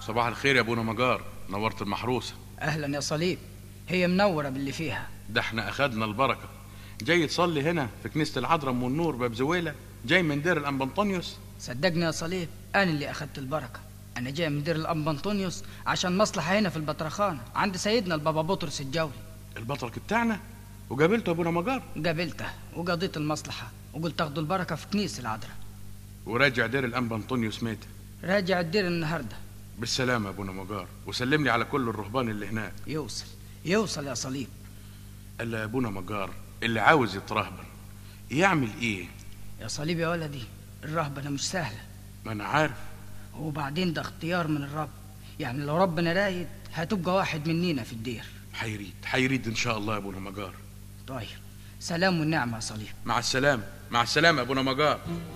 صباح الخير يا ابونا مجار نورت المحروسه اهلا يا صليب هي منوره باللي فيها ده احنا اخدنا البركه جاي تصلي هنا في كنيسه العذراء ام النور باب زويله جاي من دير الانبا انطونيوس صدقني يا صليب انا اللي اخدت البركه انا جاي من دير الانبا انطونيوس عشان مصلحه هنا في البطرخانه عند سيدنا البابا بطرس الجولي البطرك بتاعنا وقابلته ابونا مجار قابلته وقضيت المصلحه وقلت تاخدوا البركه في كنيسه العذراء وراجع دير الانبا انطونيوس ميت راجع الدير النهارده بالسلامه يا ابونا مجار وسلم لي على كل الرهبان اللي هناك يوصل يوصل يا صليب قال له يا ابونا مجار اللي عاوز يترهبن يعمل ايه يا صليب يا ولدي الرهبنه مش سهله ما انا عارف وبعدين ده اختيار من الرب يعني لو ربنا رايد هتبقى واحد منينا في الدير حيريد حيريد ان شاء الله يا ابونا مجار طيب سلام والنعمه يا صليب مع السلامه مع السلامه يا ابونا مجار